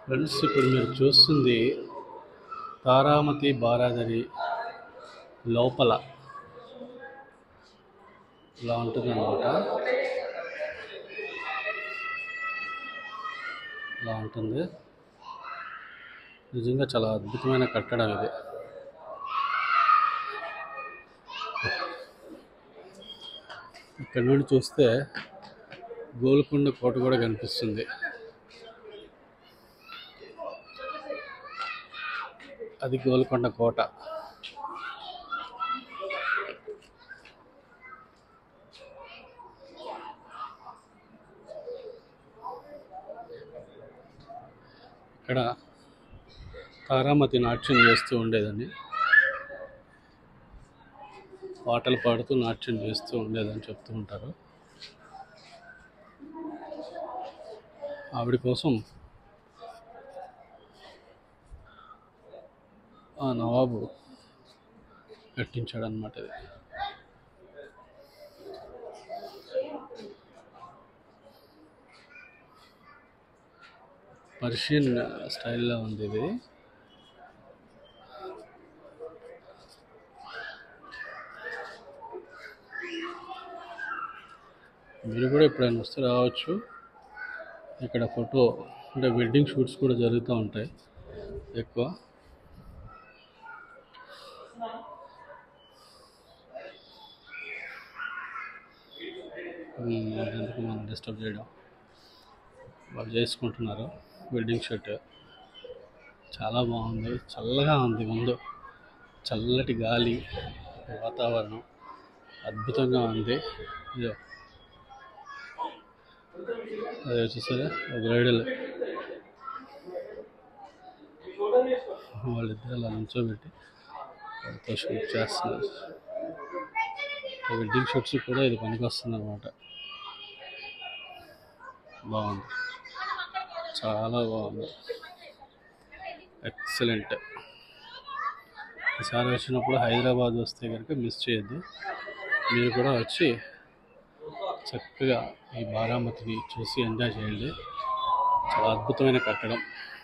friends ఇప్పుడు మీరు చూస్తుంది తారామతి బారాదరి లోపల ఇలా ఉంటుంది అనమాట ఇలా ఉంటుంది నిజంగా చాలా అద్భుతమైన కట్టడం ఇది ఇక్కడ నుండి చూస్తే గోల్కొండ కోట కూడా కనిపిస్తుంది అది గోల్కొండ కోట ఇక్కడ తారామతి నాట్యం చేస్తూ ఉండేదని పాటలు పాడుతూ నాట్యం చేస్తూ ఉండేదని చెప్తూ ఉంటారు ఆవిడ కోసం ఆ నవాబు కట్టించాడనమాట ఇది పర్షియన్ స్టైల్లో ఉంది ఇది మీరు కూడా ఎప్పుడైనా వస్తే రావచ్చు ఇక్కడ ఫోటో అంటే వెడ్డింగ్ షూట్స్ కూడా జరుగుతూ ఉంటాయి ఎక్కువ ఉమ్, ఎందుకు మనం డిస్టర్బ్ చేయడం వాళ్ళు చేసుకుంటున్నారు వెడ్డింగ్ షూట్ చాలా బాగుంది చల్లగా ఉంది ముందు చల్లటి గాలి వాతావరణం అద్భుతంగా ఉంది ఇదో అదే చూసారా బ్రైడల్ వాళ్ళిద్దరు అలా నుంచోబెట్టి వాళ్ళతో షూట్ చేస్తున్నారు వెడ్డింగ్ షూట్స్ కూడా ఇది పనికి వస్తుంది అనమాట బాగుంది చాలా బాగుంది ఎక్సలెంట్ ఈసారి వచ్చినప్పుడు హైదరాబాద్ వస్తే కనుక మిస్ చేయొద్దు మీరు కూడా వచ్చి చక్కగా ఈ బారామతిని చూసి ఎంజాయ్ చేయండి చాలా అద్భుతమైన కట్టడం